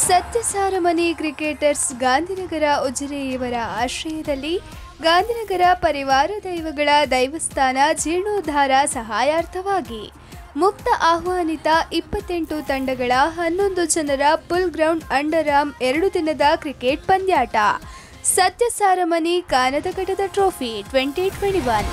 ಸತ್ಯಸಾರಮನಿ cricketers Gandhinagar Ujire ಇವರ ಆಶ್ರಯದಲ್ಲಿ ಗಾಂಧಿನಗರ ಪರಿವಾರ ದೈವಗಳ ದೈವಸ್ಥಾನ ಜೀರ್ಣೋದ್ಧಾರ ಸಹಾಯಾರ್ಥವಾಗಿ ಮುಕ್ತ ಆಹ್ವಾನಿತ ಇಪ್ಪತ್ತೆಂಟು ತಂಡಗಳ ಹನ್ನೊಂದು ಜನರ ಪುಲ್ ಗ್ರೌಂಡ್ ಅಂಡರ್ ಆರ್ಮ್ ಎರಡು ದಿನದ ಕ್ರಿಕೆಟ್ ಪಂದ್ಯಾಟ ಸತ್ಯಸಾರಮನಿ ಕಾನದಕಟದ ಟ್ರೋಫಿ ಟ್ವೆಂಟಿ ಟ್ವೆಂಟಿ ಒನ್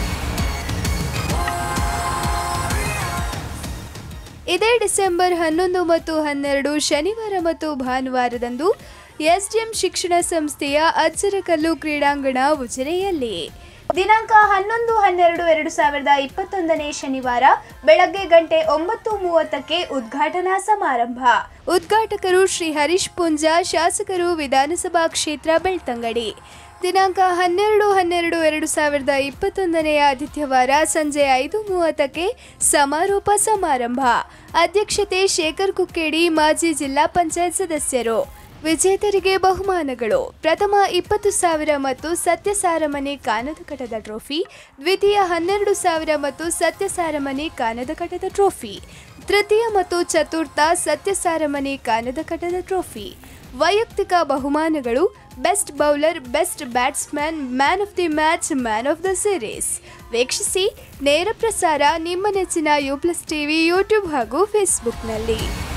ಇದೇ ಡಿಸೆಂಬರ್ ಹನ್ನೊಂದು ಮತ್ತು ಹನ್ನೆರಡು ಶನಿವಾರ ಮತ್ತು ಭಾನುವಾರದಂದು ಎಸ್ಡಿಎಂ ಶಿಕ್ಷಣ ಸಂಸ್ಥೆಯ ಅಜ್ಜರಕಲ್ಲು ಕ್ರೀಡಾಂಗಣ ಉಜಿರೆಯಲ್ಲಿ ದಿನಾಂಕ ಹನ್ನೊಂದು ಹನ್ನೆರಡು ಎರಡು ಸಾವಿರದ ಇಪ್ಪತ್ತೊಂದನೇ ಶನಿವಾರ ಬೆಳಗ್ಗೆ ಗಂಟೆ ಒಂಬತ್ತು ಮೂವತ್ತಕ್ಕೆ ಉದ್ಘಾಟನಾ ಸಮಾರಂಭ ಉದ್ಘಾಟಕರು ಶ್ರೀ ಹರೀಶ್ ಪುಂಜ ಶಾಸಕರು ವಿಧಾನಸಭಾ ಕ್ಷೇತ್ರ ಬೆಳ್ತಂಗಡಿ ದಿನಾಂಕ ಹನ್ನೆರಡು ಹನ್ನೆರಡು ಎರಡು ಸಾವಿರದ ಇಪ್ಪತ್ತೊಂದನೆಯ ಆದಿತ್ಯವಾರ ಸಂಜೆ ಐದು ಮೂವತ್ತಕ್ಕೆ ಸಮಾರೋಪ ಸಮಾರಂಭ ಅಧ್ಯಕ್ಷತೆ ಶೇಖರ್ ಕುಕ್ಕೇಡಿ ಮಾಜಿ ಜಿಲ್ಲಾ ಪಂಚಾಯತ್ ಸದಸ್ಯರು ವಿಜೇತರಿಗೆ ಬಹುಮಾನಗಳು ಪ್ರಥಮ ಇಪ್ಪತ್ತು ಸಾವಿರ ಮತ್ತು ಸತ್ಯಸಾರಮನೆ ಕಾನದಕಟದ ಟ್ರೋಫಿ ದ್ವಿತೀಯ ಹನ್ನೆರಡು ಸಾವಿರ ಮತ್ತು ಸತ್ಯಸಾರಮನೆ ಕಾನದಕಟದ ಟ್ರೋಫಿ ತೃತೀಯ ಮತ್ತು ಚತುರ್ಥ ಸತ್ಯಸಾರಮನೆ ಕಾನದಕಟದ ಟ್ರೋಫಿ ವೈಯಕ್ತಿಕ ಬಹುಮಾನಗಳು best bowler best batsman man of the match man of the series ವೀಕ್ಷಿಸಿ ನೇರ ಪ್ರಸಾರ ನಿಮ್ಮ ನೆಚ್ಚಿನ ಯು ಪ್ಲಸ್ ಟಿವಿ ಯೂಟ್ಯೂಬ್ ಹಾಗೂ ಫೇಸ್ಬುಕ್ನಲ್ಲಿ